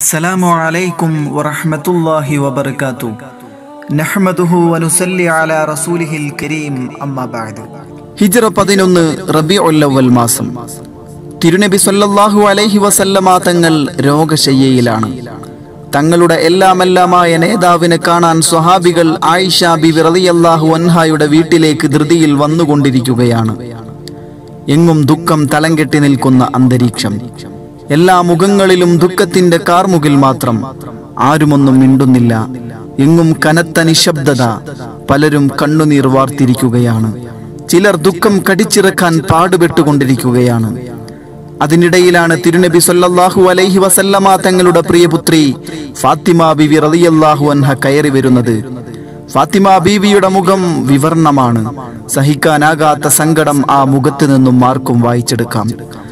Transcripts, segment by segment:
السلام عليكم ورحمة الله وبركاته نحمده ونسلي على رسوله الكريم أما بعد ഹിജറ പതിനൊന്ന് റബിഉല്ലവൽ മാസം തിരുനബി സല്ലല്ലാഹു അലൈഹി വസല്ലമ തങ്ങൾ രോഗശയ്യയിലാണ് തങ്ങളുടെ എല്ലാമെല്ലാമായ നേതാവിനെ കാണാൻ സ്വഹാബികൾ ആയിഷ ബിബി റളിയല്ലാഹു അൻഹായുടെ വീട്ടിലേക്ക് ധൃതിയിൽ വന്നുകൊണ്ടിരിക്കുകയാണ് എങ്ങും ദുഃഖം തലം കെട്ടി നിൽക്കുന്ന അന്തരീക്ഷം എല്ലാ മുഖങ്ങളിലും ദുഃഖത്തിന്റെ കാർമുകിൽ മാത്രം ആരുമൊന്നും മിണ്ടുന്നില്ല എങ്ങും കനത്ത നിശബ്ദത പലരും കണ്ണുനീർ വാർത്തിരിക്കുകയാണ് ചിലർ ദുഃഖം കടിച്ചിറക്കാൻ പാടുപെട്ടുകൊണ്ടിരിക്കുകയാണ് അതിനിടയിലാണ് തിരുനബി സല്ലല്ലാഹു അലൈഹി വസല്ലമ തങ്ങളുടെ പ്രിയപുത്രി ഫാത്തിമ ബിവി റളിയല്ലാഹു അൻഹ കയറി വരുന്നത് ഫാത്തിമ ബീവിയുടെ മുഖം വിവർണമാണ് സഹിക്കാനാകാത്ത സങ്കടം ആ മുഖത്ത് നിന്നും ആർക്കും വായിച്ചെടുക്കാം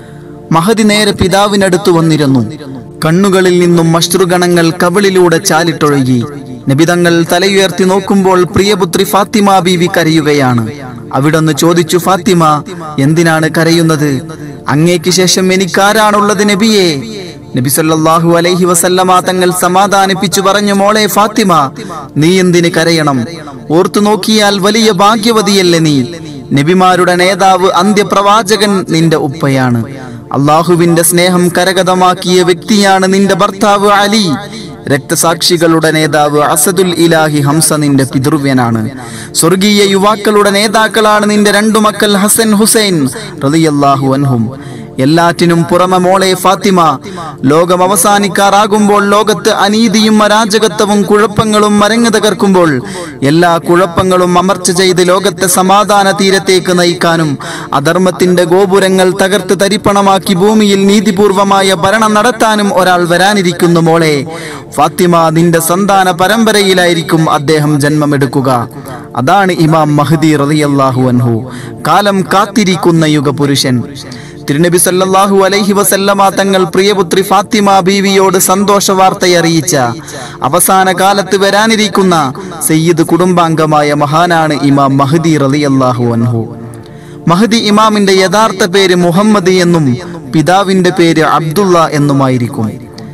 മഹതി നേരെ പിതാവിനടുത്തു വന്നിരുന്നു കണ്ണുകളിൽ നിന്നും മഷ്രുഗണങ്ങൾ കവിളിലൂടെ ചാലിട്ടൊഴുകി നബിതങ്ങൾ തലയുയർത്തി നോക്കുമ്പോൾ പ്രിയപുത്രി ഫാത്തിമ ബീവി കരയുകയാണ് അവിടൊന്ന് ചോദിച്ചു ഫാത്തിമ എന്തിനാണ് കരയുന്നത് അങ്ങേക്ക് ശേഷം എനിക്കാരാണുള്ളത് നബിയേ നബി സല്ലല്ലാഹു അലൈഹി വസല്ലമ തങ്ങൾ സമാധാനിപ്പിച്ചു പറഞ്ഞു മോളെ ഫാത്തിമ നീ എന്തിന് കരയണം ഓർത്തു നോക്കിയാൽ വലിയ ഭാഗ്യവതിയല്ലേ നീ നബിമാരുടെ നേതാവ് അന്ത്യപ്രവാചകൻ നിന്റെ ഉപ്പയാണ് അള്ളാഹുവിന്റെ സ്നേഹം കരഗതമാക്കിയ വ്യക്തിയാണ് നിന്റെ ഭർത്താവ് അലി രക്തസാക്ഷികളുടെ നേതാവ് അസദുൽ ഇലാഹി ഹംസ നിന്റെ പിതൃവ്യനാണ് സ്വർഗീയ യുവാക്കളുടെ നേതാക്കളാണ് നിന്റെ രണ്ടു മക്കൾ ഹസൻ ഹുസൈൻ റളിയല്ലാഹു അൻഹും എല്ലാറ്റിനും പുറമെ മോളെ ഫാത്തിമ ലോകം അവസാനിക്കാറാകുമ്പോൾ ലോകത്ത് അനീതിയും അരാജകത്വവും കുഴപ്പങ്ങളും മരങ്ങ് തകർക്കുമ്പോൾ എല്ലാ കുഴപ്പങ്ങളും അമർച്ച ചെയ്ത് ലോകത്തെ സമാധാന തീരത്തേക്ക് നയിക്കാനും അധർമ്മത്തിന്റെ ഗോപുരങ്ങൾ തകർത്ത് തരിപ്പണമാക്കി ഭൂമിയിൽ നീതിപൂർവമായ ഭരണം നടത്താനും ഒരാൾ വരാനിരിക്കുന്നു മോളെ ഫാത്തിമ നിന്റെ സന്താന പരമ്പരയിലായിരിക്കും അദ്ദേഹം ജന്മമെടുക്കുക അതാണ് ഇമാം മഹദി റളിയല്ലാഹു അൻഹു കാലം കാത്തിരിക്കുന്ന യുഗപുരുഷൻ തിരുനബി സല്ലല്ലാഹു അലൈഹി വസല്ലമ തങ്ങൾ പ്രിയപുത്രി ഫാത്തിമ ബീവിയോട് സന്തോഷ വാർത്തയറിയിച്ച അവസാന കാലത്ത് വരാനിരിക്കുന്ന സയ്യിദ് കുടുംബാംഗമായ മഹാനാണ് ഇമാം മഹദി റളിയല്ലാഹു അൻഹു മഹദി ഇമാമിന്റെ യഥാർത്ഥ പേര് മുഹമ്മദ് എന്നും പിതാവിന്റെ പേര് അബ്ദുള്ള എന്നുമായിരിക്കും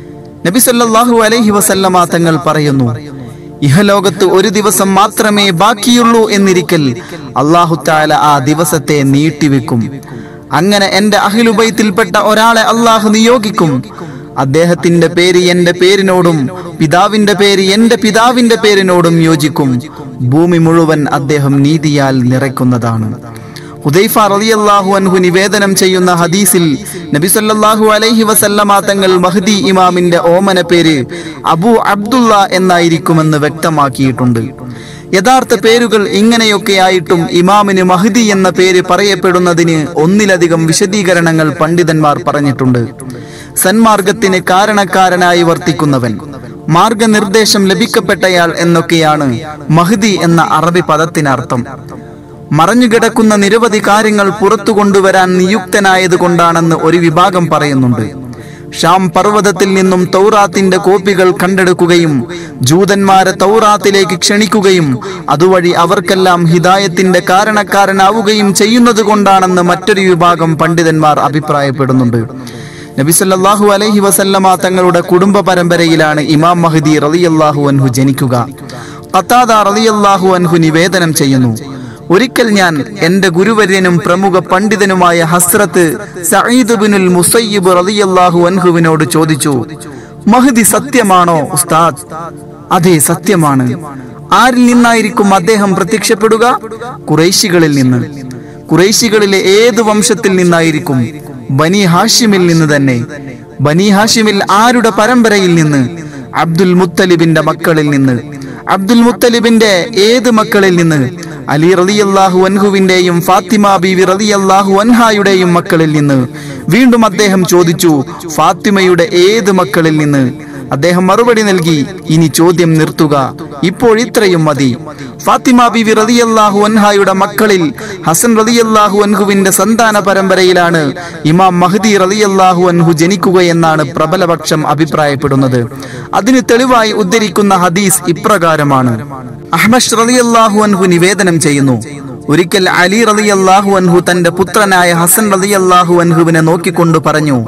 നബി സല്ലല്ലാഹു അലൈഹി വസല്ലമ തങ്ങൾ പറയുന്നു ഇഹലോകത്ത് ഒരു ദിവസം മാത്രമേ ബാക്കിയുള്ളൂ എന്നിരിക്കൽ അള്ളാഹു താല ആ ദിവസത്തെ നീട്ടിവെക്കും അങ്ങനെ എന്റെ അഹിലുബൈത്തിൽപ്പെട്ട ഒരാളെ അള്ളാഹു നിയോഗിക്കും അദ്ദേഹത്തിന്റെ പേര് എന്റെ പേരിനോടും പിതാവിന്റെ പേര് എന്റെ പിതാവിന്റെ പേരിനോടും യോജിക്കും ഭൂമി മുഴുവൻ അദ്ദേഹം നീതിയാൽ നിറയ്ക്കുന്നതാണ് ഹുദൈഫ റളിയല്ലാഹു അൻഹു നിവേദനം ചെയ്യുന്ന ഹദീസിൽ നബി സല്ലല്ലാഹു അലൈഹി വസല്ലമ തങ്ങൾ മഹ്ദി ഇമാമിന്റെ ഓമന പേര് അബു അബ്ദുള്ള എന്നായിരിക്കുമെന്ന് വ്യക്തമാക്കിയിട്ടുണ്ട് യഥാർത്ഥ പേരുകൾ ഇങ്ങനെയൊക്കെയായിട്ടും ഇമാമിന് മഹ്ദി എന്ന പേര് പറയപ്പെടുന്നതിന് ഒന്നിലധികം വിശദീകരണങ്ങൾ പണ്ഡിതന്മാർ പറഞ്ഞിട്ടുണ്ട് സന്മാർഗത്തിന് കാരണക്കാരനായി വർത്തിക്കുന്നവൻ മാർഗനിർദ്ദേശം ലഭിക്കപ്പെട്ടയാൾ എന്നൊക്കെയാണ് മഹ്ദി എന്ന അറബി പദത്തിനർത്ഥം മറഞ്ഞുകിടക്കുന്ന നിരവധി കാര്യങ്ങൾ പുറത്തു കൊണ്ടുവരാൻ നിയുക്തനായത് കൊണ്ടാണെന്ന് ഒരു വിഭാഗം പറയുന്നുണ്ട് ഷാം പർവ്വതത്തിൽ നിന്നും തൗറാത്തിന്റെ കോപ്പികൾ കണ്ടെടുക്കുകയും ജൂതന്മാരെ തൗറാത്തിലേക്ക് ക്ഷണിക്കുകയും അതുവഴി അവർക്കെല്ലാം ഹിദായത്തിന്റെ കാരണക്കാരനാവുകയും ചെയ്യുന്നത് കൊണ്ടാണെന്ന് മറ്റൊരു വിഭാഗം പണ്ഡിതന്മാർ അഭിപ്രായപ്പെടുന്നുണ്ട് നബി സല്ലല്ലാഹു അലൈഹി വസല്ലമ തങ്ങളുടെ കുടുംബ പരമ്പരയിലാണ് ഇമാം മഹദി റളിയല്ലാഹു അൻഹു ജനിക്കുക ഖത്താദ റളിയല്ലാഹു അൻഹു നിവേദനം ചെയ്യുന്നു ഒരിക്കൽ ഞാൻ എന്റെ ഗുരുവര്യനും പ്രമുഖ പണ്ഡിതനുമായ ഹസ്രത്ത് സഈദ് ബിനുൽ മുസയ്യിബ് റളിയല്ലാഹു അൻഹുവിനോട് ചോദിച്ചു മഹദി സത്യമാണോ ഉസ്താദ് അതെ സത്യമാണ് ആരിൽ നിന്നായിരിക്കും അദ്ദേഹം പ്രത്യക്ഷപ്പെടുക കുറേശികളിൽ നിന്ന് കുറേശികളിലെ ഏത് വംശത്തിൽ നിന്നായിരിക്കും ബനി ഹാഷിമിൽ നിന്ന് തന്നെ ബനി ഹാഷിമിൽ ആരുടെ പരമ്പരയിൽ നിന്ന് അബ്ദുൽ മുത്തലിബിന്റെ മക്കളിൽ നിന്ന് അബ്ദുൽ മുത്തലിബിന്റെ ഏത് മക്കളിൽ നിന്ന് അലി റളിയല്ലാഹു അൻഹുവിന്റെയും ഫാത്തിമ ബീവി റളിയല്ലാഹു അൻഹായുടെയും മക്കളിൽ നിന്ന് വീണ്ടും അദ്ദേഹം ചോദിച്ചു ഫാത്തിമയുടെ ഏത് മക്കളിൽ നിന്ന് അദ്ദേഹം മറുപടി നൽകി ഇനി ചോദ്യം നിർത്തുക ഇപ്പോൾ ഇത്രയും മതി ഫാത്തിമ ബിവി റളിയല്ലാഹു അൻഹായുടെ മക്കളിൽ ഹസൻ റളിയല്ലാഹു അൻഹുവിന്റെ സന്താന പരമ്പരയിലാണ് ഇമാം മഹദി റളിയല്ലാഹു അൻഹു ജനിക്കുകയെന്നാണ് പ്രബലപക്ഷം അഭിപ്രായപ്പെടുന്നത് അതിന് തെളിവായി ഉദ്ധരിക്കുന്ന ഹദീസ് ഇപ്രകാരമാണ് അഹ്മഷ് റളിയല്ലാഹു അൻഹു നിവേദനം ചെയ്യുന്നു ഒരിക്കൽ അലി റളിയല്ലാഹു അൻഹു തന്റെ പുത്രനായ ഹസൻ റളിയല്ലാഹു അൻഹുവിനെ നോക്കിക്കൊണ്ട് പറഞ്ഞു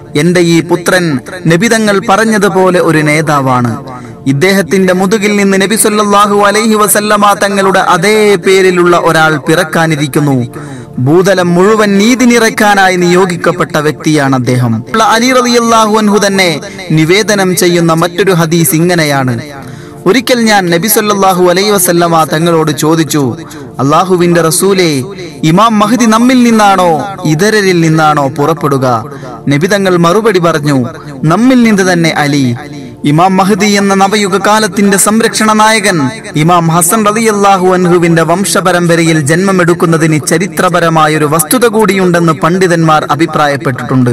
എന്റെ ഈ പുത്രൻ നബിതങ്ങൾ പറഞ്ഞതുപോലെ ഒരു നേതാവാണ് ഇദ്ദേഹത്തിന്റെ മുതുകിൽ നിന്ന് നബി സല്ലല്ലാഹു അലൈഹി വസല്ലമ തങ്ങളുടെ അതേ പേരിലുള്ള ഒരാൾ പിറക്കാനിരിക്കുന്നു ഭൂതലം മുഴുവൻ നീതി നിറയ്ക്കാനായി നിയോഗിക്കപ്പെട്ട വ്യക്തിയാണ് അദ്ദേഹം അലി റളിയല്ലാഹു അൻഹു തന്നെ നിവേദനം ചെയ്യുന്ന മറ്റൊരു ഹദീസ് ഇങ്ങനെയാണ് ഒരിക്കൽ ഞാൻ നബി സല്ലല്ലാഹു അലൈഹി വസല്ലമ തങ്ങളോട് ചോദിച്ചു അള്ളാഹുവിന്റെ റസൂലേ ഇമാം മഹദി നമ്മിൽ നിന്നാണോ ഇതരരിൽ നിന്നാണോ പുറപ്പെടുക നബി തങ്ങൾ മറുപടി പറഞ്ഞു നമ്മിൽ നിന്ന് തന്നെ അലി ഇമാം മഹദി എന്ന നവയുഗ കാലത്തിന്റെ സംരക്ഷണ നായകൻ ഇമാം ഹസൻ റളിയല്ലാഹു അൻഹുവിന്റെ വംശപരമ്പരയിൽ ജന്മമെടുക്കുന്നതിന് ചരിത്രപരമായൊരു വസ്തുത കൂടിയുണ്ടെന്ന് പണ്ഡിതന്മാർ അഭിപ്രായപ്പെട്ടിട്ടുണ്ട്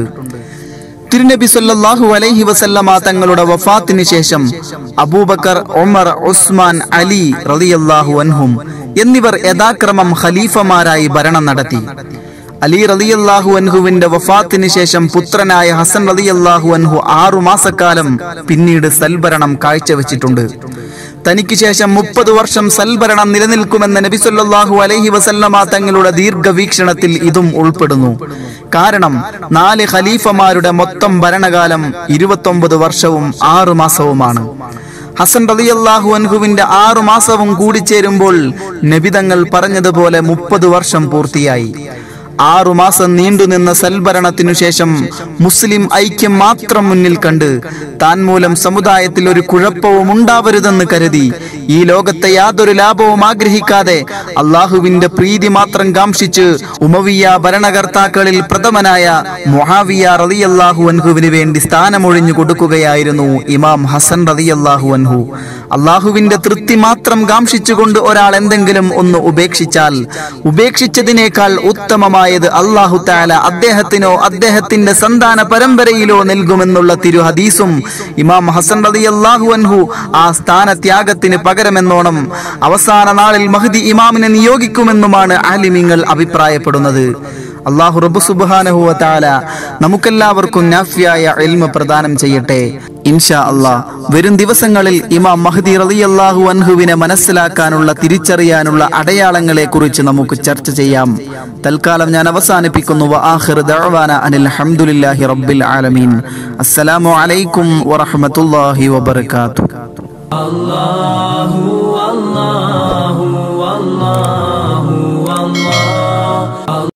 തിരുനബി സല്ലല്ലാഹു അലൈഹി വസല്ലമ തങ്ങളുടെ വഫാത്തിന് ശേഷം അബൂബക്കർ ഉമർ ഉസ്മാൻ അലി റളിയല്ലാഹു അൻഹും എന്നിവർ യഥാക്രമം ഖലീഫമാരായി ഭരണം നടത്തി അലി റളിയല്ലാഹു അൻഹുവിന്റെ വഫാത്തിന് ശേഷം പുത്രനായ ഹസൻ റളിയല്ലാഹു അൻഹു ആറു മാസക്കാലം പിന്നീട് സൽഭരണം കാഴ്ചവെച്ചിട്ടുണ്ട് തനിക്ക് ശേഷം മുപ്പത് വർഷം സൽഭരണം നിലനിൽക്കുമെന്ന നബി സല്ലല്ലാഹു അലൈഹി വസല്ലമ തങ്ങളുടെ ദീർഘവീക്ഷണത്തിൽ ഇതും ഉൾപ്പെടുന്നു കാരണം നാല് ഖലീഫമാരുടെ മൊത്തം ഭരണകാലം ഇരുപത്തൊമ്പത് വർഷവും ആറു മാസവുമാണ് ഹസൻ റളിയല്ലാഹു അൻഹുവിന്റെ ആറു മാസവും കൂടിച്ചേരുമ്പോൾ നബിതങ്ങൾ പറഞ്ഞതുപോലെ മുപ്പത് വർഷം പൂർത്തിയായി ആറു മാസം നീണ്ടുനിന്ന സൽഭരണത്തിനു ശേഷം മുസ്ലിം ഐക്യം മാത്രം മുന്നിൽ കണ്ട് താൻ മൂലം സമുദായത്തിൽ ഒരു കുഴപ്പവും ഉണ്ടാവരുതെന്ന് കരുതി ഈ ലോകത്തെ യാതൊരു ലാഭവും ആഗ്രഹിക്കാതെ അള്ളാഹുവിന്റെ പ്രീതി മാത്രം കാംക്ഷിച്ച് ഉമവിയ ഭരണകർത്താക്കളിൽ പ്രഥമനായ മൊഹാവിയ റളിയല്ലാഹു അൻഹുവിന് വേണ്ടി സ്ഥാനമൊഴിഞ്ഞു കൊടുക്കുകയായിരുന്നു ഇമാം ഹസൻ റളിയല്ലാഹു അൻഹു അള്ളാഹുവിന്റെ തൃപ്തി മാത്രം കാംക്ഷിച്ചുകൊണ്ട് ഒരാൾ എന്തെങ്കിലും ഒന്ന് ഉപേക്ഷിച്ചാൽ ഉപേക്ഷിച്ചതിനേക്കാൾ ഉത്തമമായത് അള്ളാഹു താല അദ്ദേഹത്തിനോ അദ്ദേഹത്തിന്റെ സന്താന പരമ്പരയിലോ നൽകുമെന്നുള്ള തിരു ഹദീസും ഇമാം ഹസൻ റളിയല്ലാഹു അൻഹു ആ സ്ഥാനത്യാഗത്തിന് പകരമെന്നോണം അവസാന നാളിൽ മഹദി ഇമാമിനെ നിയോഗിക്കുമെന്നുമാണ് ആലിമിങ്ങൾ അഭിപ്രായപ്പെടുന്നത് അള്ളാഹു റബ്ബു സുബ്ഹാനഹു വ തആല നമുക്കെല്ലാവർക്കും നാഫിയായ ഇൽമ പ്രദാനം ചെയ്യട്ടെ ഇൻഷാ അള്ളാഹ് വരും ദിവസങ്ങളിൽ ഇമാം മഹദി റളിയല്ലാഹു അൻഹുവിനെ മനസ്സിലാക്കാനുള്ള തിരിച്ചറിയാനുള്ള അടയാളങ്ങളെ കുറിച്ച് നമുക്ക് ചർച്ച ചെയ്യാം തൽക്കാലം ഞാൻ അവസാനിപ്പിക്കുന്നു വ ആഖിറു ദഅവാന അനിൽ ഹംദുലില്ലാഹി റബ്ബിൽ ആലമീൻ അസ്സലാമു അലൈക്കും വറഹ്മത്തുള്ളാഹി വബറകാതുഹു الله الله الله الله